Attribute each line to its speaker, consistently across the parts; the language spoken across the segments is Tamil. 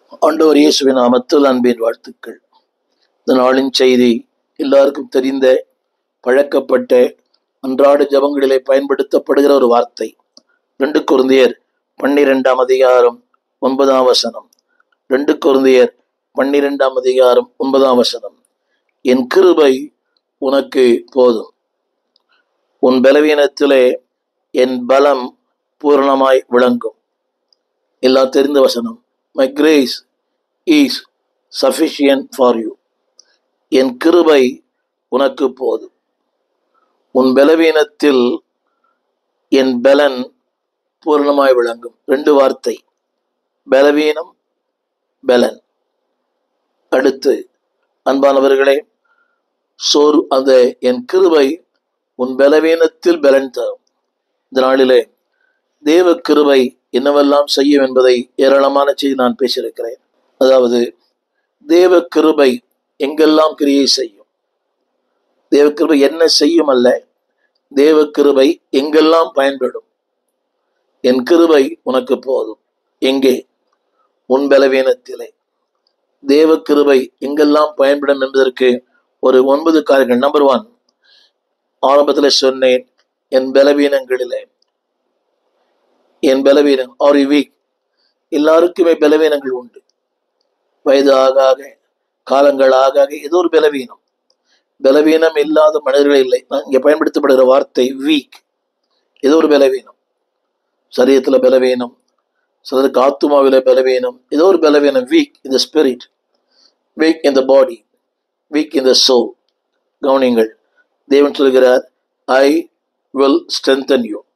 Speaker 1: ஆண்டவர் இயேசுவின் நாமத்தில் அன்பின் வாழ்த்துக்கள் இந்த நாளின் செய்தி எல்லாருக்கும் தெரிந்த பழக்கப்பட்ட அன்றாட ஜபங்களிலே பயன்படுத்தப்படுகிற ஒரு வார்த்தை ரெண்டு குருந்தியர் பன்னிரெண்டாம் அதிகாரம் ஒன்பதாம் வசனம் ரெண்டு குருந்தியர் பன்னிரெண்டாம் அதிகாரம் ஒன்பதாம் வசனம் என் கிருபை உனக்கு போதும் உன் பலவீனத்திலே என் பலம் பூரணமாய் விளங்கும் எல்லாம் தெரிந்த வசனம் my grace is sufficient for you என் கிருபை உனக்கு போதும் உன் பலவீனத்தில் என் பலன் பூரணமாய் விளங்கும் ரெண்டு வார்த்தை பலவீனம் பலன் அடுத்து அன்பானவர்களே சோறு அந்த என் கிருபை உன் பலவீனத்தில் பலன் தரும் இந்த நாளிலே தேவ கிருபை என்னவெல்லாம் செய்யும் என்பதை ஏராளமான செய்தி நான் பேசியிருக்கிறேன் அதாவது தேவ கிருபை எங்கெல்லாம் கிரியை செய்யும் தேவ கிருபை என்ன செய்யும் அல்ல தேவ கிருபை எங்கெல்லாம் பயன்படும் என் கிருபை உனக்கு போதும் எங்கே உன் பலவீனத்திலே தேவ கிருபை எங்கெல்லாம் பயன்படும் என்பதற்கு ஒரு ஒன்பது காரியங்கள் நம்பர் ஒன் ஆரம்பத்தில் சொன்னேன் என் பலவீனங்களிலே என் பலவீனம் ஆர் வீக் எல்லாருக்குமே பலவீனங்கள் உண்டு வயது ஆக ஆக காலங்கள் ஆக ஆக ஏதோ ஒரு பலவீனம் பலவீனம் இல்லாத மனிதர்கள் இல்லை நான் இங்கே பயன்படுத்தப்படுகிற வார்த்தை வீக் ஏதோ ஒரு பலவீனம் சரீரத்தில் பலவீனம் சிலருக்கு ஆத்துமாவில பலவீனம் ஏதோ ஒரு பலவீனம் வீக் இந்த spirit weak in the body weak in the soul கவனிங்கள் தேவன் சொல்கிறார் ஐ வில் ஸ்ட்ரென்தன் யூ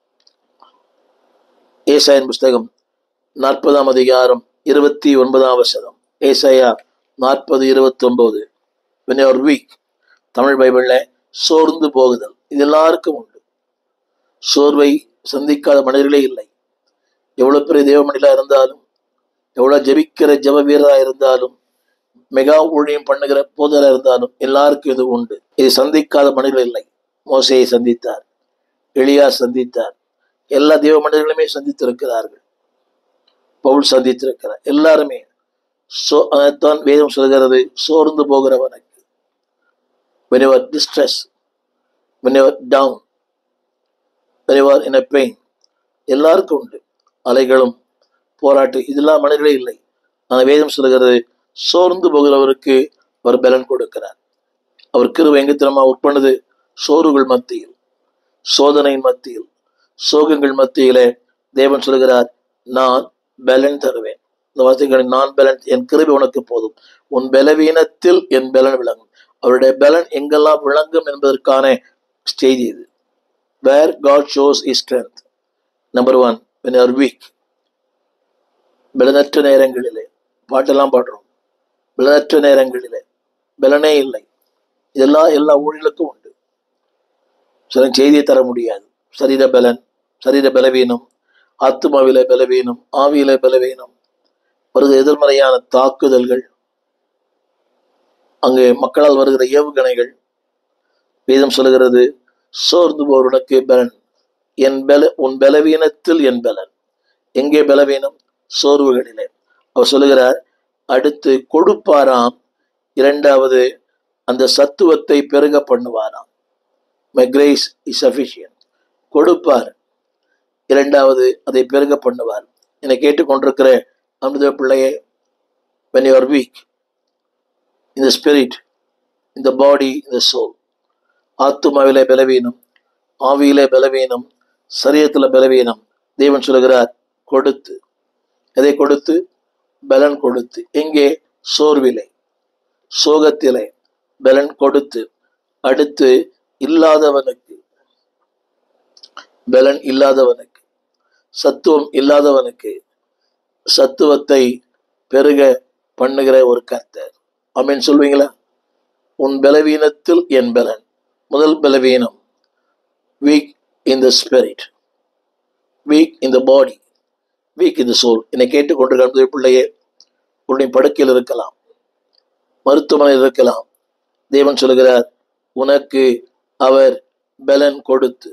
Speaker 1: ஏசாயன் புஸ்தகம் நாற்பதாம் அதிகாரம் இருபத்தி ஒன்பதாம் வசனம் ஏசாயா நாற்பது இருபத்தி ஒன்பது ஒரு வீக் தமிழ் பைபிளில் சோர்ந்து போகுதல் இது எல்லாருக்கும் உண்டு சோர்வை சந்திக்காத மனிதர்களே இல்லை எவ்வளோ பெரிய தேவமணிலாக இருந்தாலும் எவ்வளோ ஜபிக்கிற ஜப வீரராக இருந்தாலும் மெகா ஊழியம் பண்ணுகிற போதராக இருந்தாலும் எல்லாருக்கும் இது உண்டு இது சந்திக்காத மனிதர்கள் இல்லை மோசையை சந்தித்தார் எளியா சந்தித்தார் எல்லா தேவ மனிதர்களுமே சந்தித்திருக்கிறார்கள் பவுல் சந்தித்திருக்கிறார் எல்லாருமே சோ அதைத்தான் வேதம் சொல்கிறது சோர்ந்து போகிறவனுக்கு when you are distress when you are down when you are in a pain எல்லாருக்கும் உண்டு அலைகளும் போராட்டு இதெல்லாம் மனிதர்களே இல்லை ஆனால் வேதம் சொல்கிறது சோர்ந்து போகிறவருக்கு அவர் பலன் கொடுக்கிறார் அவர் கிருவை எங்கத்தினமா உட்பண்ணது சோறுகள் மத்தியில் சோதனையின் மத்தியில் சோகங்கள் மத்தியிலே தேவன் சொல்கிறார் நான் பலன் தருவேன் இந்த வார்த்தைகளை நான் பலன் என் கிருபை உனக்கு போதும் உன் பலவீனத்தில் என் பலன் விளங்கும் அவருடைய பலன் எங்கெல்லாம் விளங்கும் என்பதற்கான ஸ்டேஜ் இது where God shows his strength number one when are weak பலனற்ற நேரங்களிலே பாட்டெல்லாம் பாடுறோம் பலனற்ற நேரங்களிலே பலனே இல்லை இதெல்லாம் எல்லா ஊழலுக்கும் உண்டு சில செய்தியை தர முடியாது சரீர பலன் சரீர பலவீனம் ஆத்மாவில பலவீனம் ஆவியில பலவீனம் வருகிற எதிர்மறையான தாக்குதல்கள் அங்கு மக்களால் வருகிற ஏவுகணைகள் வேதம் சொல்லுகிறது சோர்ந்து போவனுக்கு பலன் என் பல உன் பலவீனத்தில் என் பலன் எங்கே பலவீனம் சோர்வுகளிலே அவர் சொல்லுகிறார் அடுத்து கொடுப்பாராம் இரண்டாவது அந்த சத்துவத்தை பெருக பண்ணுவாராம் மை கிரேஸ் இஸ் சஃபிஷியன்ட் கொடுப்பார் இரண்டாவது அதை பெருக பண்ணுவார் என்னை கேட்டுக்கொண்டிருக்கிற அமிர்த பிள்ளையே வென் யூ ஆர் வீக் இந்த ஸ்பிரிட் இந்த பாடி இந்த சோல் ஆத்துமாவிலே பலவீனம் ஆவியிலே பலவீனம் சரீரத்தில் பலவீனம் தேவன் சொல்லுகிறார் கொடுத்து எதை கொடுத்து பலன் கொடுத்து எங்கே சோர்விலே சோகத்திலே பலன் கொடுத்து அடுத்து இல்லாதவனுக்கு பலன் இல்லாதவனுக்கு சத்துவம் இல்லாதவனுக்கு சத்துவத்தை பெருக பண்ணுகிற ஒரு கர்த்தர் அமீன் சொல்வீங்களா உன் பலவீனத்தில் என் பலன் முதல் பலவீனம் weak in the spirit weak in the body weak in the soul என்னை கேட்டுக்கொண்டிருக்கிற பிள்ளையே உன்னுடைய படுக்கையில் இருக்கலாம் மருத்துவமனையில் இருக்கலாம் தேவன் சொல்கிறார் உனக்கு அவர் பலன் கொடுத்து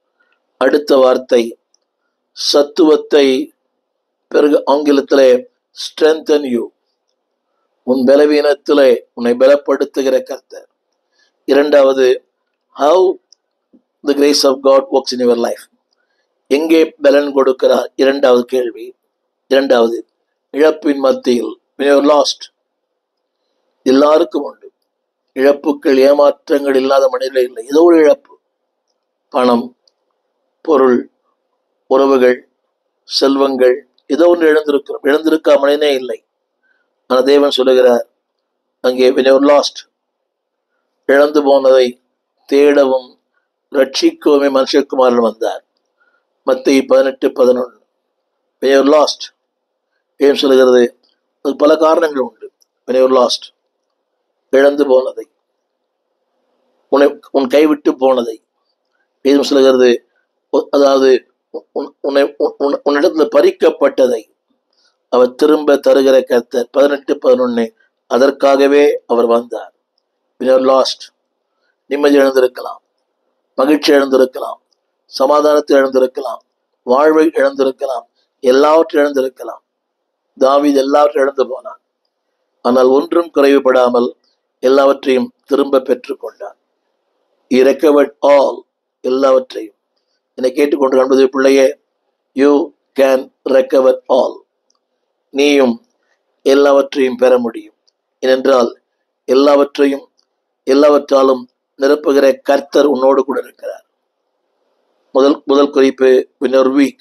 Speaker 1: அடுத்த வார்த்தை சத்துவத்தை பிறகு ஆங்கிலத்திலே strengthen you உன் பலவீனத்திலே உன்னை பலப்படுத்துகிற கர்த்தர் இரண்டாவது how the grace of God works in your life எங்கே பலன் கொடுக்கிறார் இரண்டாவது கேள்வி இரண்டாவது இழப்பின் மத்தியில் when you are lost எல்லாருக்கும் உண்டு இழப்புகள் ஏமாற்றங்கள் இல்லாத மனிதர்கள் இல்லை ஏதோ ஒரு இழப்பு பணம் பொருள் உறவுகள் செல்வங்கள் ஏதோ ஒன்று இழந்திருக்கிறோம் இழந்திருக்கா மனிதனே இல்லை ஆனால் தேவன் சொல்லுகிறார் அங்கே when you are lost இழந்து போனதை தேடவும் ரட்சிக்கவுமே மனுஷகுமாரன் வந்தார் மத்திய பதினெட்டு பதினொன்று when you are lost ஏன் சொல்லுகிறது அது பல காரணங்கள் உண்டு when you are lost இழந்து போனதை உன்னை உன் கைவிட்டு போனதை வேதம் சொல்லுகிறது உ- அதாவது உ- உன்- உன்னை உன்- உன்- உன்னிடத்துல பறிக்கப்பட்டதை அவர் திரும்ப தருகிற கர்த்தர் பதினெட்டு பதினொன்னு அதற்காகவே அவர் வந்தார் லாஸ்ட் நிம்மதி இழந்திருக்கலாம் மகிழ்ச்சி இழந்திருக்கலாம் சமாதானத்தை இழந்திருக்கலாம் வாழ்வை இழந்திருக்கலாம் எல்லாவற்றையும் இழந்திருக்கலாம் தாவீது எல்லாவற்றையும் இழந்து போனான் ஆனால் ஒன்றும் குறைவுபடாமல் எல்லாவற்றையும் திரும்ப பெற்றுக்கொண்டான் இறக்கவட் ஆல் எல்லாவற்றையும் என்னை கேட்டுக்கொண்டு காண்பது பிள்ளையே யூ கேன் ரெக்கவர் ஆல் நீயும் எல்லாவற்றையும் பெற முடியும் ஏனென்றால் எல்லாவற்றையும் எல்லாவற்றாலும் நிரப்புகிற கர்த்தர் உன்னோடு கூட இருக்கிறார் முதல் முதல் குறிப்பு when you're weak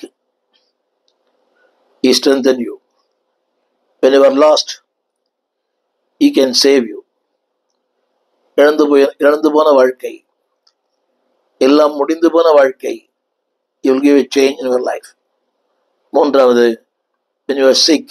Speaker 1: he strengthen you when you are lost he can save you இழந்து போய் இழந்து போன வாழ்க்கை எல்லாம் முடிந்து போன வாழ்க்கை you will give a change in your life மூன்றாவது when you are sick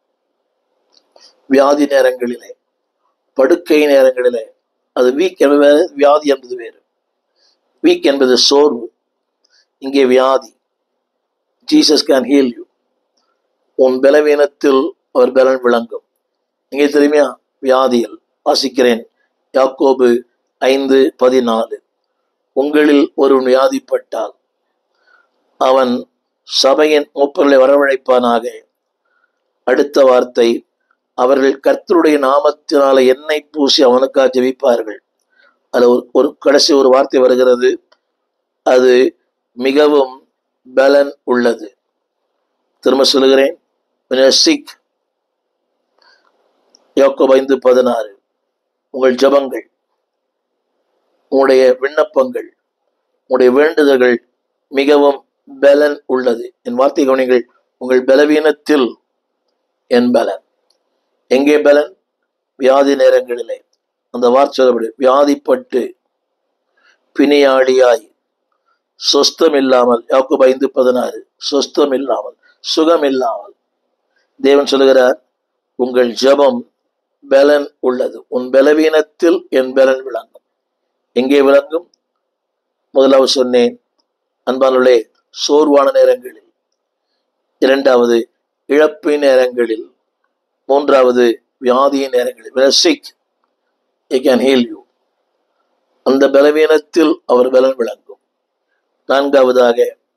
Speaker 1: வியாதி நேரங்களிலே படுக்கை நேரங்களிலே அது வீக் என்பது வேறு வியாதி என்பது வேறு வீக் என்பது சோர்வு இங்கே வியாதி ஜீசஸ் கேன் ஹீல் யூ உன் பலவீனத்தில் அவர் பலன் விளங்கும் இங்கே தெரியுமா வியாதியில் வாசிக்கிறேன் யாக்கோபு ஐந்து பதினாலு உங்களில் ஒருவன் வியாதிப்பட்டால் அவன் சபையின் மூப்பர்களை வரவழைப்பானாக அடுத்த வார்த்தை அவர்கள் கர்த்தருடைய நாமத்தினால எண்ணெய் பூசி அவனுக்காக ஜெபிப்பார்கள் அதுல ஒரு ஒரு கடைசி ஒரு வார்த்தை வருகிறது அது மிகவும் பலன் உள்ளது திரும்ப சொல்லுகிறேன் சிக் யாக்கோபு ஐந்து பதினாறு உங்கள் ஜெபங்கள் உங்களுடைய விண்ணப்பங்கள் உங்களுடைய வேண்டுதல்கள் மிகவும் பலன் உள்ளது என் வார்த்தை கவனிங்கள் உங்கள் பலவீனத்தில் என் பலன் எங்கே பலன் வியாதி நேரங்களிலே அந்த வார்த்தை சொல்லப்படு வியாதிப்பட்டு பிணியாளியாய் சொஸ்தம் இல்லாமல் யாக்கோபு ஐந்து பதினாறு சொஸ்தம் இல்லாமல் சுகம் இல்லாமல் தேவன் சொல்லுகிறார் உங்கள் ஜெபம் பலன் உள்ளது உன் பலவீனத்தில் என் பலன் விளங்கும் எங்கே விளங்கும் முதலாவது சொன்னேன் அன்பானுள்ளே சோர்வான நேரங்களில் இரண்டாவது இழப்பு நேரங்களில் மூன்றாவது வியாதியின் நேரங்களில் sick I can heal you அந்த பலவீனத்தில் அவர் பலன் விளங்கும் நான்காவதாக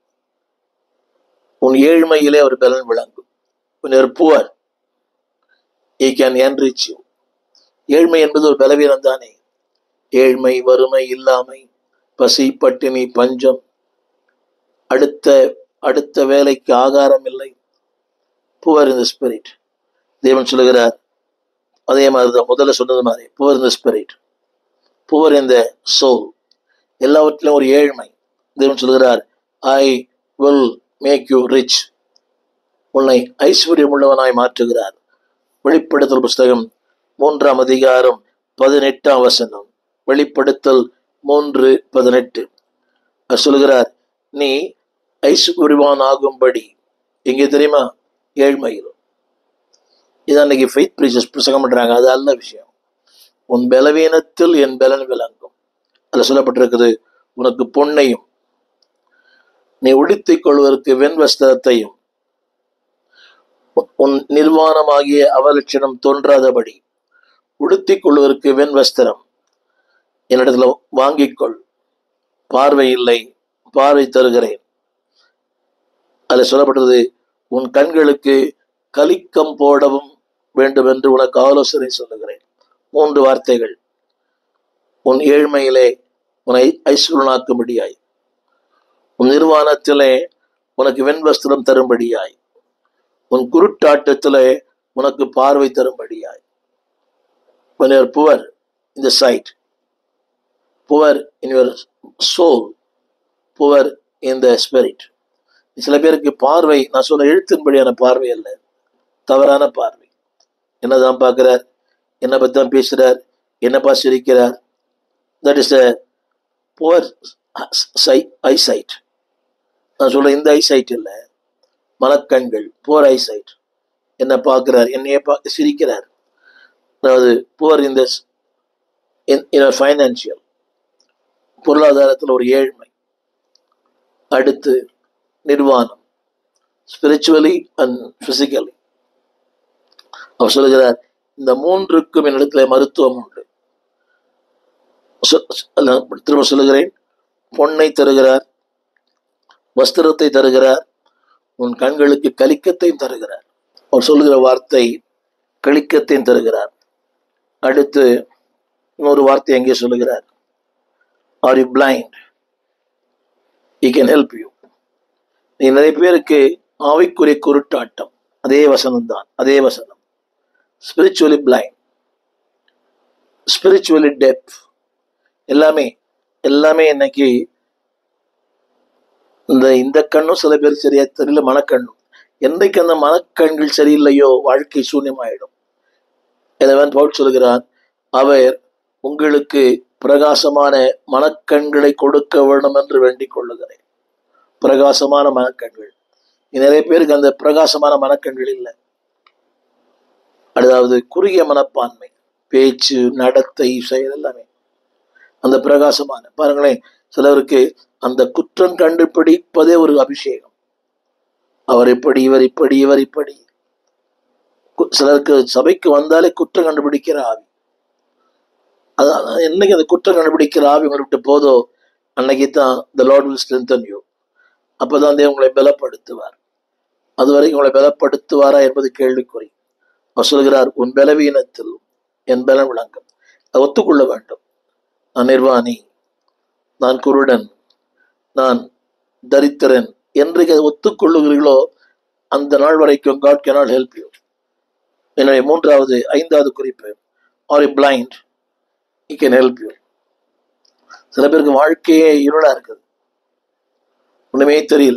Speaker 1: உன் ஏழ்மையிலே அவர் பலன் விளங்கும் உன் poor he can enrich you ஏழ்மை என்பது ஒரு பலவீனம் தானே ஏழ்மை வறுமை இல்லாமை பசி பட்டினி பஞ்சம் அடுத்த அடுத்த வேலைக்கு ஆகாரம் இல்லை புவர் இந்த ஸ்பிரிட் தேவன் சொல்லுகிறார் அதே மாதிரி தான் முதல்ல சொன்னது மாதிரி புவர் இந்த ஸ்பிரிட் புவர் இந்த சோல் எல்லாவற்றிலும் ஒரு ஏழ்மை தேவன் சொல்லுகிறார் I will make you rich உன்னை ஐஸ்வர்யம் உள்ளவனாய் மாற்றுகிறார் வெளிப்படுத்தல் புஸ்தகம் மூன்றாம் அதிகாரம் பதினெட்டாம் வசனம் வெளிப்படுத்தல் மூன்று பதினெட்டு அவர் சொல்லுகிறார் நீ ஐஸ்வர்யவான் ஆகும்படி எங்கே தெரியுமா ஏழ்மையில் இதான் இன்னைக்கு ஃபெய்த் ப்ரீச்சர்ஸ் புஸ்தகம் பண்றாங்க அது அல்ல விஷயம் உன் பலவீனத்தில் என் பலன் விளங்கும் அதில் சொல்லப்பட்டிருக்குது உனக்கு பொன்னையும் நீ உடுத்திக் கொள்வதற்கு வெண் வஸ்திரத்தையும் உன்- உன் நிர்வாணமாகிய அவலட்சணம் தோன்றாதபடி உடுத்திக் கொள்வதற்கு வெண் வஸ்திரம் என்னிடத்துல வாங்கிக்கொள் பார்வை இல்லை பார்வை தருகிறேன் அதில் சொல்லப்பட்டது உன் கண்களுக்கு கலிக்கம் போடவும் வேண்டும் என்று உனக்கு ஆலோசனை சொல்லுகிறேன் மூன்று வார்த்தைகள் உன் ஏழ்மையிலே உன்னை ஐஸ்வரனாக்கும்படியாய் உன் நிர்வாணத்திலே உனக்கு வெண்வஸ்திரம் தரும்படியாய் உன் குருட்டாட்டத்திலே உனக்கு பார்வை தரும்படியாய் when you are poor in the sight poor in your soul poor in the spirit சில பேருக்கு பார்வை நான் சொல்ல எழுத்தின்படியான பார்வை அல்ல தவறான பார்வை என்னதான் பார்க்கிறார் என்ன பத்தி தான் பேசுறார் என்னப்பா சிரிக்கிறார் that is a poor eyesight நான் சொல்ற இந்த ஐசைட் இல்லை மனக்கண்கள் புவர் ஐசைட் என்ன பார்க்கிறார் என்னையே பார்க்க சிரிக்கிறார் அதாவது புவர் இந்த ஃபைனான்சியல் பொருளாதாரத்தில் ஒரு ஏழ்மை அடுத்து நிர்வாணம் ஸ்பிரிச்சுவலி அண்ட் பிசிக்கலி அவர் சொல்லுகிறார் இந்த மூன்றுக்கும் என்னிடத்துல மருத்துவம் உண்டு சொ- அல்ல, திரும்ப சொல்லுகிறேன் பொன்னை தருகிறார் வஸ்திரத்தை தருகிறார் உன் கண்களுக்கு கலிக்கத்தையும் தருகிறார் அவர் சொல்லுகிற வார்த்தை கலிக்கத்தையும் தருகிறார் அடுத்து இன்னொரு வார்த்தை எங்கே சொல்லுகிறார் are you blind he can help you நீ நிறைய பேருக்கு ஆவிக்குரிய குருட்டாட்டம் அதே வசனம் தான் அதே வசனம் ஸ்பிரிச்சுவலி பிளைண்ட் ஸ்பிரிச்சுவலி டெப் எல்லாமே எல்லாமே இன்னைக்கு இந்த இந்த கண்ணும் சில பேர் சரியா தெரியல மனக்கண்ணும் என்றைக்கு அந்த மனக்கண்கள் சரியில்லையோ வாழ்க்கை சூன்யமாயிடும் எனவே பவுல் சொல்கிறார் அவர் உங்களுக்கு பிரகாசமான மனக்கண்களை கொடுக்க வேண்டும் என்று வேண்டிக் கொள்ளுகிறேன் பிரகாசமான மனக்கண்கள் நிறைய பேருக்கு அந்த பிரகாசமான மனக்கண்கள் இல்லை அதாவது குறுகிய மனப்பான்மை பேச்சு நடத்தை செயல் எல்லாமே அந்த பிரகாசமான பாருங்களேன் சிலருக்கு அந்த குற்றம் கண்டுபிடிப்பதே ஒரு அபிஷேகம் அவர் இப்படி இவர் இப்படி இவர் இப்படி கு- சிலருக்கு சபைக்கு வந்தாலே குற்றம் கண்டுபிடிக்கிற ஆவி அதான் என்னைக்கு அந்த குற்றம் கண்டுபிடிக்கிற ஆவி உங்களை விட்டு போதோ அன்னைக்கு தான் the lord will strengthen you அப்பதான் தேவன் உங்களை பலப்படுத்துவார் அதுவரைக்கும் உங்களை பலப்படுத்துவாரா என்பது கேள்விக்குறி அவர் சொல்கிறார் உன் பலவீனத்தில் என் பலம் விளங்கும் அதை ஒத்துக்கொள்ள வேண்டும் நான் நிர்வாணி நான் குருடன் நான் தரித்திரன் என்றைக்கு அதை ஒத்துக்கொள்ளுகிறீர்களோ அந்த நாள் வரைக்கும் காட் cannot ஹெல்ப் யூ எனவே மூன்றாவது ஐந்தாவது குறிப்பு are blind he can help you சில பேருக்கு வாழ்க்கையே இருளா இருக்குது ஒண்ணுமே தெரியல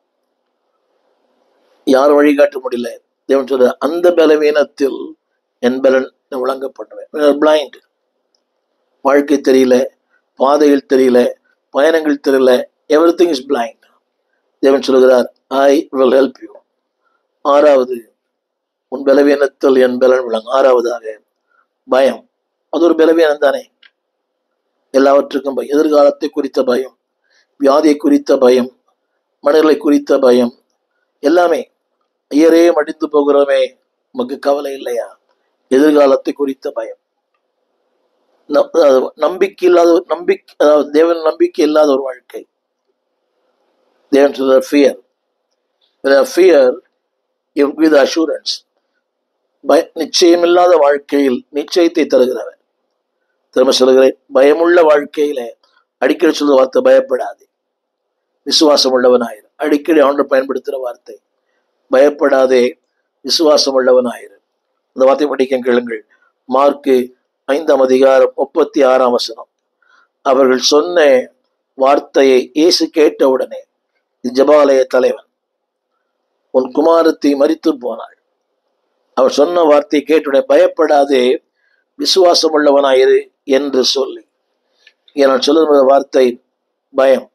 Speaker 1: யார் வழிகாட்ட முடியல தேவன் சொல்ற அந்த பலவீனத்தில் என் பலன் விளங்கப்படுவேன் பிளைண்ட் வாழ்க்கை தெரியல பாதைகள் தெரியல பயணங்கள் தெரியல எவ்ரி திங் இஸ் பிளைண்ட் தேவன் சொல்கிறார் ஐ வில் ஹெல்ப் யூ ஆறாவது உன் பலவீனத்தில் என் பலன் விளங்கும் ஆறாவதாக பயம் அது ஒரு பலவீனம் தானே எல்லாவற்றுக்கும் பயம் எதிர்காலத்தை குறித்த பயம் வியாதியை குறித்த பயம் மனிதர்களை குறித்த பயம் எல்லாமே ஐயரே மடிந்து போகிறோமே நமக்கு கவலை இல்லையா எதிர்காலத்தை குறித்த பயம் ந- அதாவது நம்பிக்கை இல்லாத ஒரு நம்பிக்கை அதாவது தேவன் நம்பிக்கை இல்லாத ஒரு வாழ்க்கை தேவன் சொல்ற ஃபியர் ஃபியர் வித் அஷூரன்ஸ் பய நிச்சயமில்லாத வாழ்க்கையில் நிச்சயத்தை தருகிறவர் திரும்ப சொல்கிறேன் பயமுள்ள வாழ்க்கையில அடிக்கடி சொல்ற வார்த்தை பயப்படாதே விசுவாசம் உள்ளவனாயிரு அடிக்கடி ஆண்டு பயன்படுத்துகிற வார்த்தை பயப்படாதே விசுவாசம் உள்ளவனாயிரு அந்த வார்த்தை படிக்க கேளுங்கள் மார்க்கு ஐந்தாம் அதிகாரம் முப்பத்தி ஆறாம் வசனம் அவர்கள் சொன்ன வார்த்தையை இயேசு கேட்டவுடனே ஜபாலய தலைவன் உன் குமாரத்தை மரித்து போனாள் அவர் சொன்ன வார்த்தையை கேட்டுடனே பயப்படாதே விசுவாசம் உள்ளவனாயிரு என்று சொல்லி இங்கே நான் சொல்லுகிற வார்த்தை பயம்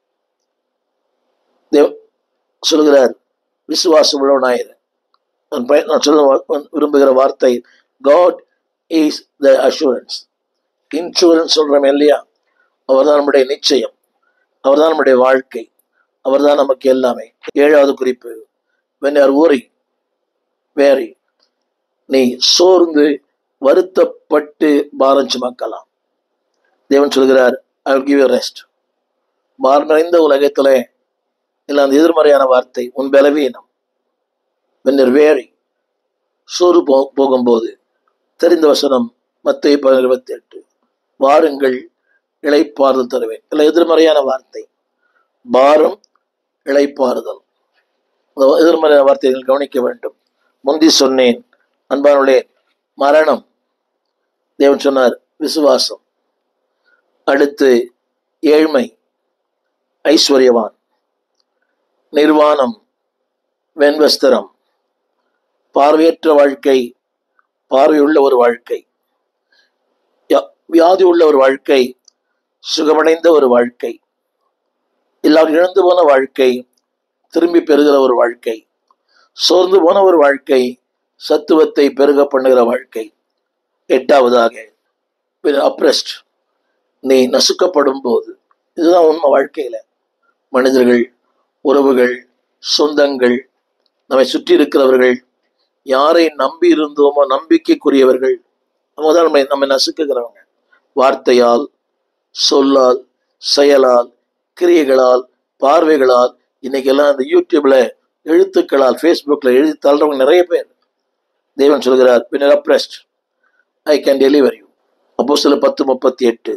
Speaker 1: தேவ- சொல்லுகிறார் விசுவாசம் உள்ளவனாயிரு நான் பய- நான் சொல்ல வா- விரும்புகிற வார்த்தை God is the assurance insurance சொல்றோம் இல்லையா அவர்தான் நம்முடைய நிச்சயம் அவர்தான் நம்முடைய வாழ்க்கை அவர்தான் நமக்கு எல்லாமே ஏழாவது குறிப்பு when you are worried worry நீ சோர்ந்து வருத்தப்பட்டு பாரம் சுமக்கலாம் தேவன் சொல்கிறார் ஐ will give you rest பார் நிறைந்த உலகத்திலே இல்லை அந்த எதிர்மறையான வார்த்தை உன் பலவீனம் when you're weary சோறு போ போகும்போது தெரிந்த வசனம் மத்திய இருபத்தி எட்டு வாருங்கள் இளைப்பாறுதல் தருவேன் இல்லை எதிர்மறையான வார்த்தை பாரம் இளைப்பாறுதல் அந்த எதிர்மறையான வார்த்தைகள் கவனிக்க வேண்டும் முந்தி சொன்னேன் அன்பானுடைய மரணம் தேவன் சொன்னார் விசுவாசம் அடுத்து ஏழ்மை ஐஸ்வர்யவான் நிர்வாணம் வெண்வஸ்திரம் பார்வையற்ற வாழ்க்கை பார்வையுள்ள ஒரு வாழ்க்கை யா- வியாதி உள்ள ஒரு வாழ்க்கை சுகமடைந்த ஒரு வாழ்க்கை எல்லாரும் இழந்து போன வாழ்க்கை திரும்பி பெறுகிற ஒரு வாழ்க்கை சோர்ந்து போன ஒரு வாழ்க்கை சத்துவத்தை பெருக பண்ணுகிற வாழ்க்கை எட்டாவதாக அப்ரெஸ்ட் நீ நசுக்கப்படும் போது இதுதான் உண்மை வாழ்க்கையில மனிதர்கள் உறவுகள் சொந்தங்கள் நம்மை சுற்றி இருக்கிறவர்கள் யாரை நம்பி இருந்தோமோ நம்பிக்கைக்குரியவர்கள் அவங்க தான் நம்மை நம்மை நசுக்குகிறவங்க வார்த்தையால் சொல்லால் செயலால் கிரியைகளால் பார்வைகளால் இன்னைக்கெல்லாம் இந்த யூடியூப்ல எழுத்துக்களால் ஃபேஸ்புக்கில் எழுதி தள்ளுறவங்க நிறைய பேர் தேவன் சொல்கிறார் பின்னர் oppressed I can deliver you அப்போ சில பத்து முப்பத்தி எட்டு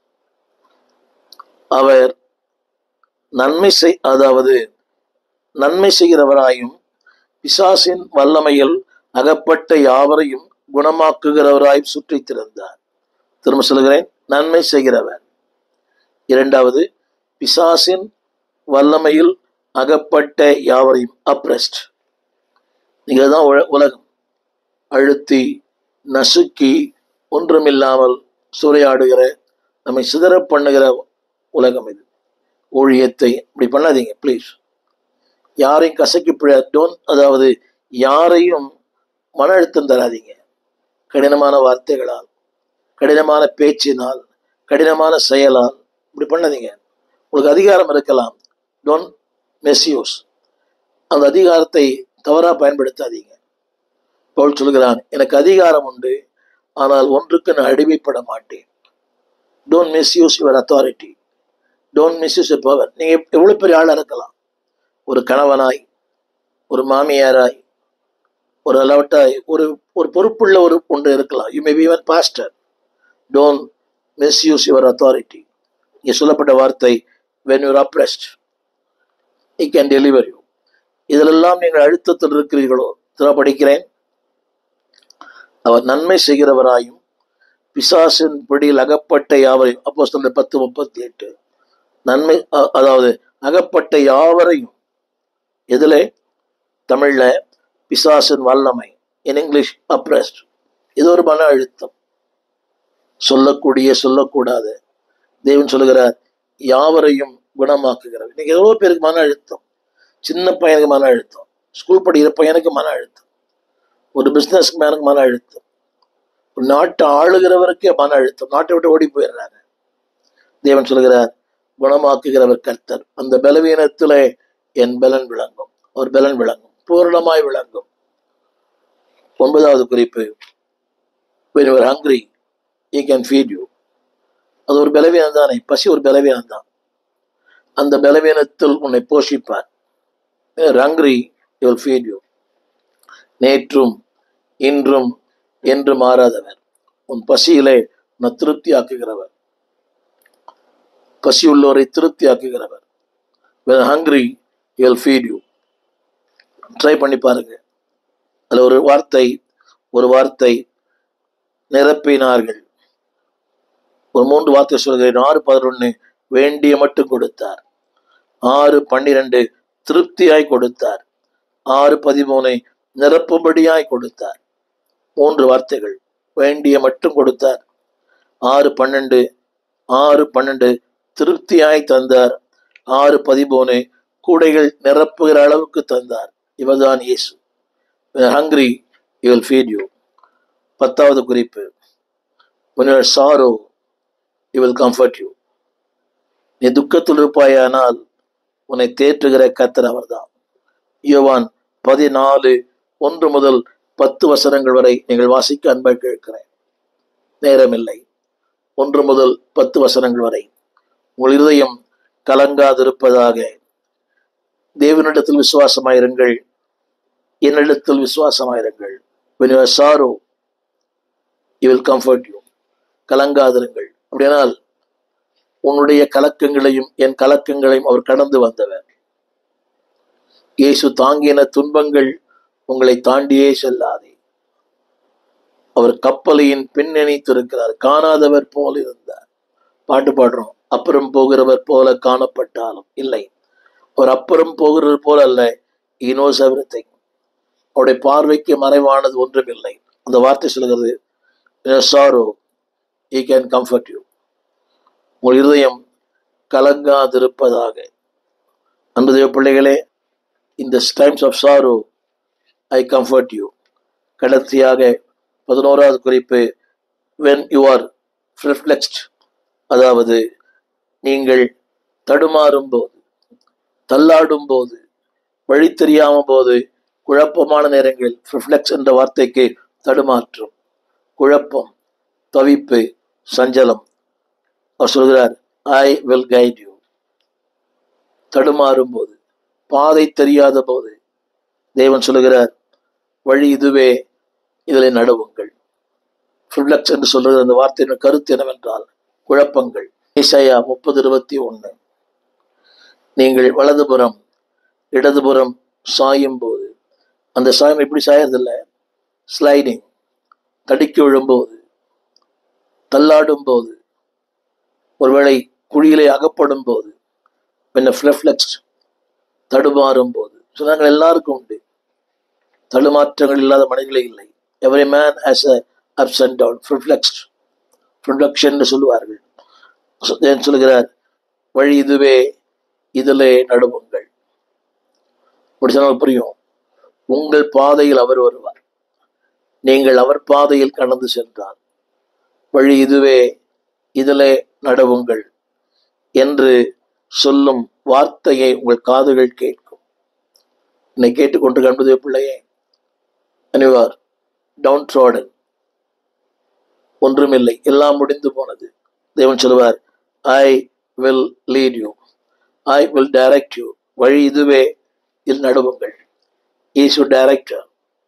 Speaker 1: அவர் நன்மை செய் அதாவது நன்மை செய்கிறவராயும் பிசாசின் வல்லமையில் அகப்பட்ட யாவரையும் குணமாக்குகிறவராயும் சுற்றித் திறந்தார் திரும்ப சொல்கிறேன் நன்மை செய்கிறவர் இரண்டாவது பிசாசின் வல்லமையில் அகப்பட்ட யாவரையும் அப்ரெஸ்ட் நீங்கள் தான் உல- உலகம் அழுத்தி நசுக்கி ஒன்றுமில்லாமல் சூறையாடுகிற நம்மை சிதற பண்ணுகிற உலகம் இது ஊழியத்தை இப்படி பண்ணாதீங்க ப்ளீஸ் யாரையும் கசக்கி டோன் அதாவது யாரையும் மன அழுத்தம் தராதீங்க கடினமான வார்த்தைகளால் கடினமான பேச்சினால் கடினமான செயலால் இப்படி பண்ணாதீங்க உங்களுக்கு அதிகாரம் இருக்கலாம் டோன்ட் மிஸ்யூஸ் அந்த அதிகாரத்தை தவறாக பயன்படுத்தாதீங்க பவுல் சொல்கிறான் எனக்கு அதிகாரம் உண்டு ஆனால் ஒன்றுக்கு நான் அடிமைப்பட மாட்டேன் don't misuse your authority don't misuse your power நீங்கள் எவ்வளோ பெரிய ஆளாக இருக்கலாம் ஒரு கணவனாய் ஒரு மாமியாராய் ஒரு அளவட்டாய் ஒரு ஒரு பொறுப்புள்ள ஒரு ஒன்று இருக்கலாம் you may be even pastor don't misuse your authority இங்கே சொல்லப்பட்ட வார்த்தை when you're oppressed he can deliver you இதிலெல்லாம் நீங்கள் அழுத்தத்தில் இருக்கிறீர்களோ திற படிக்கிறேன் அவர் நன்மை செய்கிறவராயும் பிசாசின் பிடியில் அகப்பட்ட யாவரையும் அப்போ சொல்ல பத்து முப்பத்தி எட்டு நன்மை அ- அதாவது அகப்பட்ட யாவரையும் எதிலே தமிழ்ல பிசாசின் வல்லமை இன் இங்கிலீஷ் அப்ரெஸ்ட் இது ஒரு மன அழுத்தம் சொல்லக்கூடிய சொல்லக்கூடாது தேவன் சொல்லுகிறார் யாவரையும் குணமாக்குகிறார் இன்னைக்கு எவ்வளோ பேருக்கு மன அழுத்தம் சின்ன பையனுக்கு மன அழுத்தம் ஸ்கூல் படிக்கிற பையனுக்கு மன அழுத்தம் ஒரு பிஸ்னஸ் மேனுக்கு மன அழுத்தம் ஒரு நாட்டை ஆளுகிறவருக்கே மன அழுத்தம் நாட்டை விட்டு ஓடி போயிடுறாங்க தேவன் சொல்கிறார் குணமாக்குகிறவர் கர்த்தர் அந்த பலவீனத்திலே என் பலன் விளங்கும் ஒரு பலன் விளங்கும் பூரணமாய் விளங்கும் ஒன்பதாவது குறிப்பு when you are hungry he can feed you அது ஒரு பலவீனம் தானே பசி ஒரு பலவீனம் தான் அந்த பலவீனத்தில் உன்னை போஷிப்பார் hungry he will feed you நேற்றும் இன்றும் என்று மாறாதவர் உன் பசியிலே உன்னை திருப்தி ஆக்குகிறவர் பசி உள்ளவரை திருப்தி ஆக்குகிறவர் when hungry he will feed you try பண்ணி பாருங்க அதில் ஒரு வார்த்தை ஒரு வார்த்தை நிரப்பினார்கள் ஒரு மூன்று வார்த்தை சொல்கிறேன் ஆறு பதினொன்று வேண்டிய மட்டும் கொடுத்தார் ஆறு பன்னிரண்டு திருப்தியாய் கொடுத்தார் ஆறு பதிமூனை நிரப்பும்படியாய் கொடுத்தார் மூன்று வார்த்தைகள் வேண்டிய மட்டும் கொடுத்தார் ஆறு பன்னெண்டு ஆறு பன்னெண்டு திருப்தியாய் தந்தார் ஆறு பதிமூணு கூடைகள் நிரப்புகிற அளவுக்கு தந்தார் இவர்தான் இயேசு hungry you will feed you பத்தாவது குறிப்பு when you are sorrow he will comfort you நீ துக்கத்தில் இருப்பாயானால் உன்னை தேற்றுகிற கத்தர் அவர்தான் யோவான் பதினாலு ஒன்று முதல் பத்து வசனங்கள் வரை நீங்கள் வாசிக்க அன்பாய் கேட்கிறேன் நேரமில்லை ஒன்று முதல் பத்து வசனங்கள் வரை உங்கள் இருதயம் கலங்காதிருப்பதாக தேவனிடத்தில் விசுவாசமாயிருங்கள் என்னிடத்தில் விசுவாசமாயிருங்கள் when you are sorrow he will comfort you கலங்காதிருங்கள் அப்படியானால் உன்னுடைய கலக்கங்களையும் என் கலக்கங்களையும் அவர் கடந்து வந்தவர் இயேசு தாங்கின துன்பங்கள் உங்களை தாண்டியே செல்லாதே அவர் கப்பலையின் பின்னணித்திருக்கிறார் காணாதவர் போல் இருந்தார் பாட்டு பாடுறோம் அப்புறம் போகிறவர் போல காணப்பட்டாலும் இல்லை அவர் அப்புறம் போகிறவர் போல அல்ல இனோஸ் எவ்ரிதிங் அவருடைய பார்வைக்கு மறைவானது ஒன்றுமில்லை அந்த வார்த்தை சொல்கிறது sorrow he can comfort you உங்கள் இருதயம் கலங்காதிருப்பதாக அன்பு தேவ பிள்ளைகளே இந்த times of sorrow I comfort you கடைசியாக பதினோராவது குறிப்பு வென் யூ ஆர் ரிஃப்ளெக்ஸ்ட் அதாவது நீங்கள் தடுமாறும் போது தள்ளாடும் போது வழி தெரியாம போது குழப்பமான நேரங்களில் ரிஃப்ளெக்ஸ் என்ற வார்த்தைக்கு தடுமாற்றம் குழப்பம் தவிப்பு சஞ்சலம் அவர் சொல்கிறார் ஐ வில் கைட் யூ தடுமாறும் போது பாதை தெரியாத போது தேவன் சொல்லுகிறார் வழி இதுவே இதில் நடுவுங்கள் ரிஃப்ளெக்ஸ் என்று சொல்லுகிற அந்த வார்த்தையின் கருத்து என்னவென்றால் குழப்பங்கள் இசையா முப்பது இருபத்தி ஒன்று நீங்கள் வலதுபுறம் இடதுபுறம் சாயும் போது அந்த சாயம் எப்படி சாயறதில்ல ஸ்லைடிங் தடிக்கி விழும்போது தள்ளாடும் போது ஒருவேளை குழியிலே அகப்படும் போது பின்ன ஃப்ளெக்ஸ் தடுமாறும் போது சொன்னாங்க எல்லாருக்கும் உண்டு தடுமாற்றங்கள் இல்லாத மனிதர்களே இல்லை every man has a ups and down flexed production சொல்லுவார்கள் ஏன் சொல்லுகிறார் வழி இதுவே இதிலே நடுவுங்கள் அப்படி சொன்னால் புரியும் உங்கள் பாதையில் அவர் வருவார் நீங்கள் அவர் பாதையில் கடந்து சென்றார் வழி இதுவே இதிலே நடவுங்கள் என்று சொல்லும் வார்த்தையை உங்கள் காதுகள் கேட்கும் என்னை கேட்டுக்கொண்டு கண்டது பிள்ளையே அனிவார் டவுன் ட்ராடன் ஒன்றுமில்லை எல்லாம் முடிந்து போனது தேவன் சொல்லுவார் I will lead you I will direct you வழி இதுவே இதில் நடுவுங்கள் ஈசு டைரக்டர்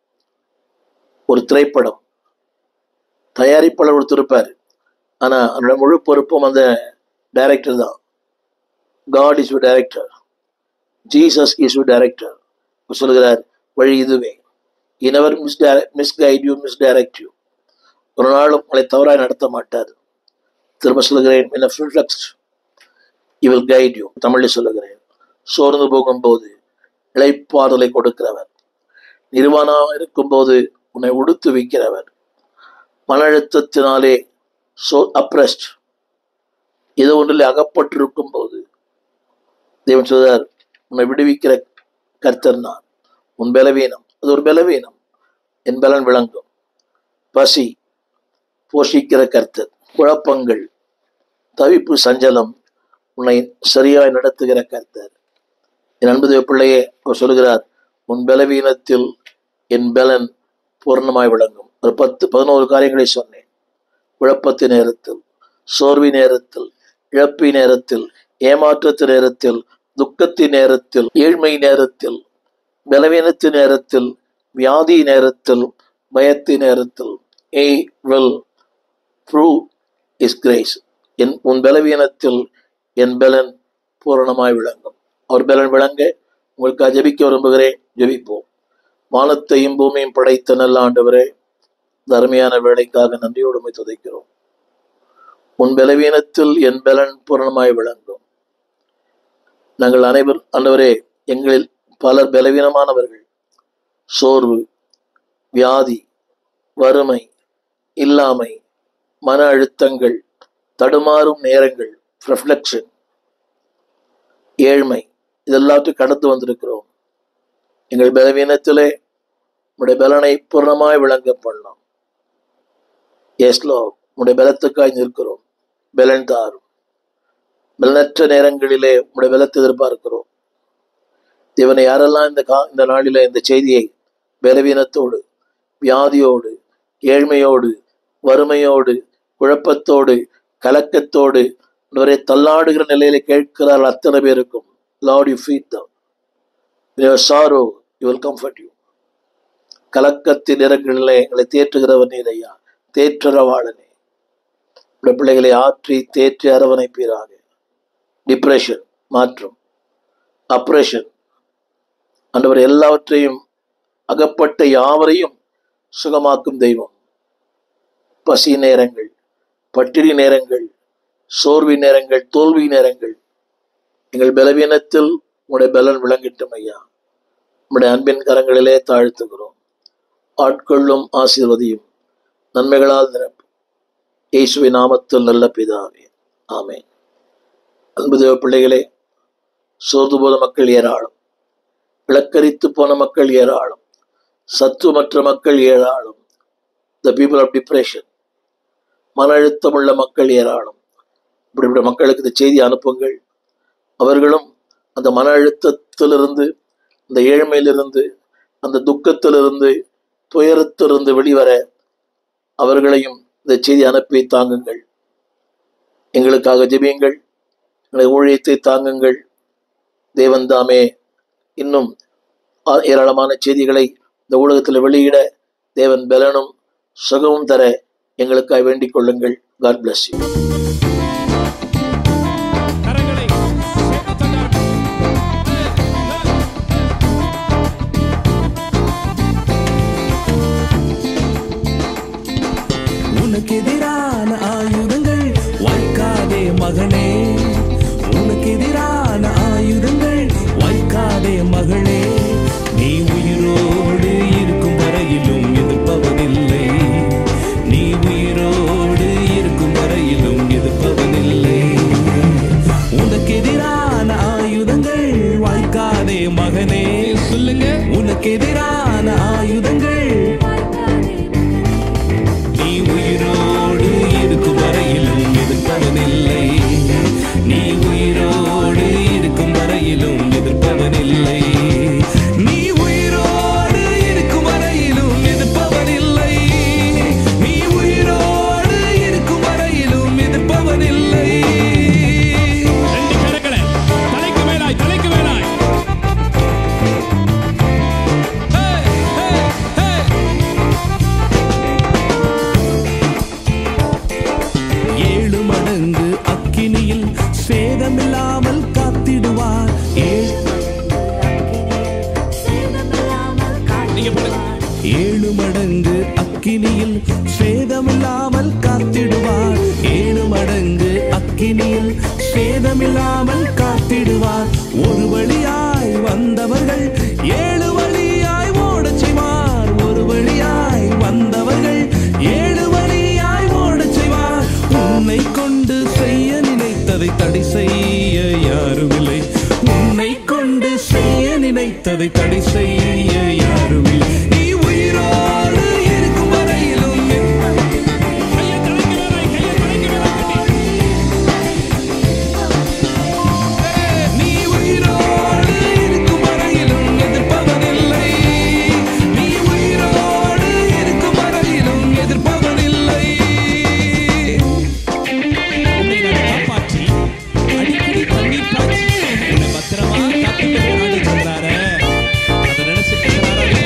Speaker 1: ஒரு திரைப்படம் தயாரிப்பாளர் ஒருத்தருப்பார் ஆனால் அதனோட முழு பொறுப்பும் அந்த டைரக்டர் தான் God is director Jesus is director சொல்லுகிறார் வழி இதுவே இனவர் miss miss guide you miss direct you ஒரு நாளும் உங்களை தவறாக நடத்த மாட்டார் திரும்ப சொல்லுகிறேன் என்ன ஃபில்ஃப்ளக்ஸ் இவில் கைட் யூ தமிழில் சொல்லுகிறேன் சோர்ந்து போகும்போது இழைப்பாறுதலை கொடுக்கிறவர் நிர்வாணம் இருக்கும்போது உன்னை உடுத்து வைக்கிறவர் மன அழுத்தத்தினாலே சோ அப்ரஸ்ட் ஏதோ ஒன்றில் அகப்பட்டிருக்கும் போது தேவன் சொல்றார் உன்னை விடுவிக்கிற கர்த்தர் நான் உன் பலவீனம் அது ஒரு பலவீனம் என் பலன் விளங்கும் பசி போஷிக்கிற கர்த்தர் குழப்பங்கள் தவிப்பு சஞ்சலம் உன்னை சரியாய் நடத்துகிற கர்த்தர் என் அன்பு பிள்ளையே அவர் சொல்கிறார் உன் பலவீனத்தில் என் பலன் பூர்ணமாய் விளங்கும் ஒரு பத்து பதினோரு காரியங்களை சொன்னேன் குழப்பத்தின் நேரத்தில் சோர்வி நேரத்தில் இழப்பி நேரத்தில் ஏமாற்றத்தின் நேரத்தில் துக்கத்தின் நேரத்தில் ஏழ்மை நேரத்தில் பலவீனத்தின் நேரத்தில் வியாதி நேரத்தில் பயத்தின் நேரத்தில் he will prove his grace என் உன் பலவீனத்தில் என் பலன் பூரணமாய் விளங்கும் அவர் பலன் விளங்க உங்களுக்கு ஜெபிக்க விரும்புகிறேன் ஜெபிப்போம் வானத்தையும் பூமியும் படைத்த நல்ல ஆண்டவரே தர்மையான வேலைக்காக நன்றியோடு உம்மை துதைக்கிறோம் உன் பலவீனத்தில் என் பலன் பூரணமாய் விளங்கும் நாங்கள் அனைவர் ஆண்டவரே எங்களில் பலர் பலவீனமானவர்கள் சோர்வு வியாதி வறுமை இல்லாமை மன அழுத்தங்கள் தடுமாறும் நேரங்கள் ரிஃப்ளெக்ஷன் ஏழ்மை இதெல்லாத்தையும் கடந்து வந்திருக்கிறோம் எங்கள் பலவீனத்திலே உடைய பலனை பூர்ணமாய் விளங்க பண்ணலாம் எஸ்லோ உடைய பலத்துக்காய் நிற்கிறோம் பலன் தாரும் பலனற்ற நேரங்களிலே உடைய பலத்தை எதிர்பார்க்கிறோம் இவனை யாரெல்லாம் இந்த கா இந்த நாளில இந்த செய்தியை பலவீனத்தோடு வியாதியோடு ஏழ்மையோடு வறுமையோடு குழப்பத்தோடு கலக்கத்தோடு இவரை தள்ளாடுகிற நிலையில கேட்கிறார்கள் அத்தனை பேருக்கும் lord you feed them sorrow you will comfort you கலக்கத்தின் நேரங்களிலே எங்களை தேற்றுகிறவர் நீர் ஐயா தேற்றரவாளனே உடைய பிள்ளைகளை ஆற்றி தேற்றி அரவணைப்பீராக டிப்ரெஷன் மாற்றம் அப்ரேஷன் ஆண்டவர் எல்லாவற்றையும் அகப்பட்ட யாவரையும் சுகமாக்கும் தெய்வம் பசி நேரங்கள் பட்டினி நேரங்கள் சோர்வி நேரங்கள் தோல்வி நேரங்கள் எங்கள் பலவீனத்தில் உங்களுடைய பலன் விளங்கிட்டும் ஐயா உங்களுடைய அன்பின் கரங்களிலே தாழ்த்துகிறோம் ஆட்கொள்ளும் ஆசீர்வதியும் நன்மைகளால் நிரப்பும் இயேசுவின் நாமத்தில் நல்ல பிதாவே ஆமென் அன்பு தேவ பிள்ளைகளே சோர்ந்து போத மக்கள் ஏராளம் விளக்கரித்து போன மக்கள் ஏராளம் சத்துவமற்ற மக்கள் ஏராளம் த பீப்புள் ஆஃப் டிப்ரெஷன் மன அழுத்தமுள்ள மக்கள் ஏராளம் இப்படிப்பட்ட மக்களுக்கு இந்த செய்தி அனுப்புங்கள் அவர்களும் அந்த மன அழுத்தத்திலிருந்து அந்த ஏழ்மையிலிருந்து அந்த துக்கத்திலிருந்து துயரத்திலிருந்து வெளிவர அவர்களையும் இந்த செய்தி அனுப்பி தாங்குங்கள் எங்களுக்காக ஜெபியுங்கள் எங்களை ஊழியத்தை தாங்குங்கள் தேவன் தாமே இன்னும் ஆ- ஏராளமான செய்திகளை இந்த ஊடகத்தில் வெளியிட தேவன் பலனும் சுகமும் தர எங்களுக்காக வேண்டிக் கொள்ளுங்கள் காட் bless you
Speaker 2: கரங்களை சேர்த்து தட்டார்கள்.
Speaker 3: உனக்கு எதிரான ஆயுதங்கள் வாய்க்காதே மகனே உனக்கு எதிரான ஆயுதங்கள் வாய்க்காதே மகளே நீ உயிரோடு இருக்கும் வரையிலும் எதிர்ப்பவனில்லை நீ உயிரோடு இருக்கும் வரையிலும் எதிர்ப்பவனில்லை உனக்கு எதிரான ஆயுதங்கள் வாய்க்காதே மகனே
Speaker 2: சொல்லுங்க
Speaker 3: உனக்கு எதிரான ஆயுதங்கள் நீ உயிரோடு இருக்கும் வரையிலும் எதிர்ப்பவனில்லை நீ உயிரோடு இருக்கும் வரையிலும் எதிர்ப்பவனில்லை நீ உயிரோடு இருக்கும் வரையிலும் எதிர்ப்பவனில்லை நீ உயிரோடு இருக்கும் வரையிலும் எதிர்ப்பவனில்லை
Speaker 2: ரெண்டு கரங்களை தலைக்கு மேலாய் தலைக்கு மேலாய் Hey, hey, hey.
Speaker 3: ஏழு மடங்கு அக்கினியில் சேதமில்லாமல் காத்திடுவார் ஏழு
Speaker 2: நீங்க போடுங்க
Speaker 3: ஏழு மடங்கு அக்கினியில் சேதமில்லாமல் காத்திடுவார் ஏழு மடங்கு அக்கினியில் சேதமில்லாமல் காத்திடுவார் ஒரு வழியாய் வந்தவர்கள் ஏழு வழியாய் ஓடச் செய்வார் ஒரு வழியாய் வந்தவர்கள் ஏழு வழியாய் ஓடச் செய்வார் உன்னை கொண்டு செய்ய நினைத்ததை தடை செய்ய யாருமில்லை உன்னை கொண்டு செய்ய நினைத்ததை தடை செய்ய யாருமில்லை நீ உயிரோடு இருக்கும் வரையிலும்
Speaker 2: கையை தலைக்கு மேலாய் கையை தலைக்கு மேலாய் கட்டி.
Speaker 3: நீ உயிரோடு இருக்கும் வரையிலும் எதிர்ப்பவனில்லை நீ உயிரோடு இருக்கும் வரையிலும் எதிர்ப்பவனில்லை
Speaker 2: உன்னை நான் காப்பாற்றி அடிக்கடி தண்ணீர் பாய்ச்சி உன்னை பத்திரமா காத்துட்டு போனான்னு சொல்றாரே. அதை நினைச்சுட்டு இருக்கிறாரா?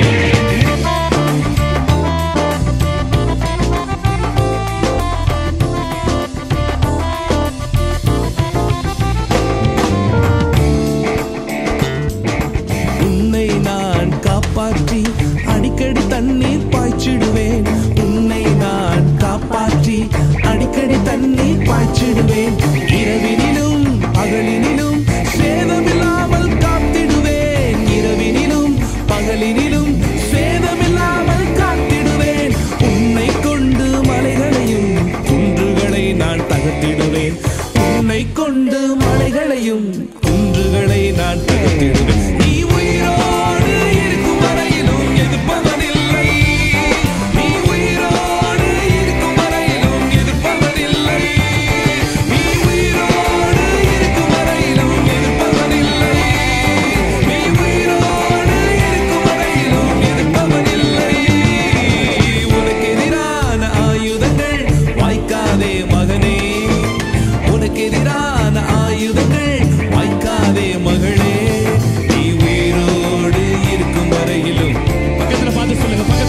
Speaker 3: உன்னை நான் காப்பாற்றி அடிக்கடி தண்ணீர் பாய்ச்சிடுவேன் உன்னை நான் காப்பாற்றி அடிக்கடி தண்ணீர் பாய்ச்சிடுவேன் இரவினிலும் பகலினிலும் சேதமில்லாமல் காத்திடுவேன் இரவினிலும் பகலினிலும் சேதமில்லாமல் காத்திடுவேன் உன்னை கொண்டு மலைகளையும் குன்றுகளை நான் தகர்த்திடுவேன் உன்னை கொண்டு மலைகளையும் குன்றுகளை நான் தகர்த்திடுவேன் நீ உயிரோடு இருக்கும் வரையிலும் எதிர்ப்பவனில்லை நீ உயிரோடு இருக்கும் வரையிலும் எதிர்ப்பவனில்லை நீ உயிரோடு இருக்கும் வரையிலும் எதிர்ப்பவனில்லை நீ உயிரோடு இருக்கும் வரையிலும் எதிர்ப்பவனில்லை உனக்கு எதிரான ஆயுதங்கள் வாய்க்காதே மகனே உனக்கு எதிரான ஆயுதங்கள் வாய்க்காதே மகளே நீ உயிரோடு இருக்கும் வரையிலும்
Speaker 2: பக்கத்துல பார்த்து சொல்லுங்க பக்கத்துல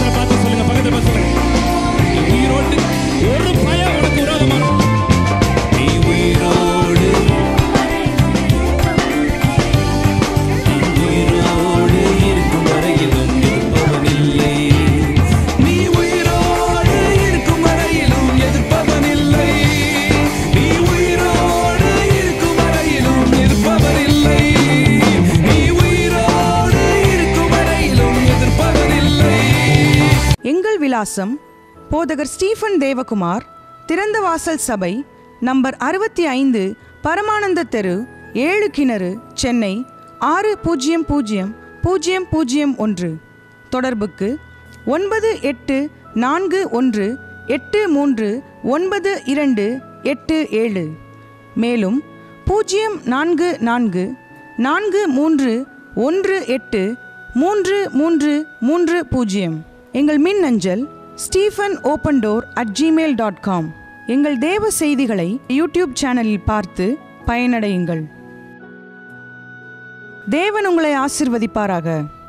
Speaker 4: விலாசம் போதகர் ஸ்டீஃபன் தேவகுமார் திறந்த வாசல் சபை நம்பர் அறுபத்தி ஐந்து பரமானந்த தெரு ஏழு கிணறு சென்னை ஆறு பூஜ்ஜியம் பூஜ்ஜியம் பூஜ்ஜியம் பூஜ்ஜியம் ஒன்று தொடர்புக்கு ஒன்பது எட்டு நான்கு ஒன்று எட்டு மூன்று ஒன்பது இரண்டு எட்டு ஏழு மேலும் பூஜ்ஜியம் நான்கு நான்கு நான்கு மூன்று ஒன்று எட்டு மூன்று மூன்று மூன்று பூஜ்ஜியம் எங்கள் மின் அஞ்சல் Stephen open door at Gmail dot com எங்கள் தேவ செய்திகளை யூடியூப் சேனலில் பார்த்து பயனடையுங்கள் தேவன் உங்களை ஆசிர்வதிப்பாராக